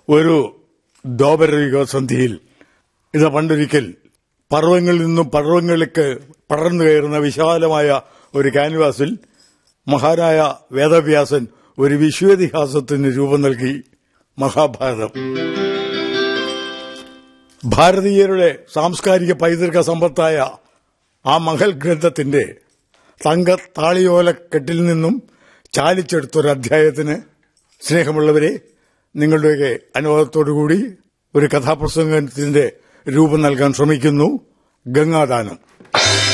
ഒരു ദ്വാപരയുഗ സന്ധിയിൽ ഇത് പണ്ടൊരിക്കൽ പർവ്വങ്ങളിൽ നിന്നും പർവ്വങ്ങളിലേക്ക് പടർന്നു കയറുന്ന വിശാലമായ ഒരു ക്യാൻവാസിൽ മഹാനായ വേദവ്യാസൻ ഒരു വിശ്വേതിഹാസത്തിന് രൂപം നൽകി മഹാഭാരതം ഭാരതീയരുടെ സാംസ്കാരിക പൈതൃക സമ്പത്തായ ആ മഹൽ ഗ്രന്ഥത്തിന്റെ തങ്ക താളിയോലക്കെട്ടിൽ നിന്നും ചാലിച്ചെടുത്തൊരു അധ്യായത്തിന് സ്നേഹമുള്ളവരെ നിങ്ങളുടെയൊക്കെ അനുവാദത്തോടുകൂടി ഒരു കഥാപ്രസംഗത്തിന്റെ രൂപം നൽകാൻ ശ്രമിക്കുന്നു ഗംഗാദാനം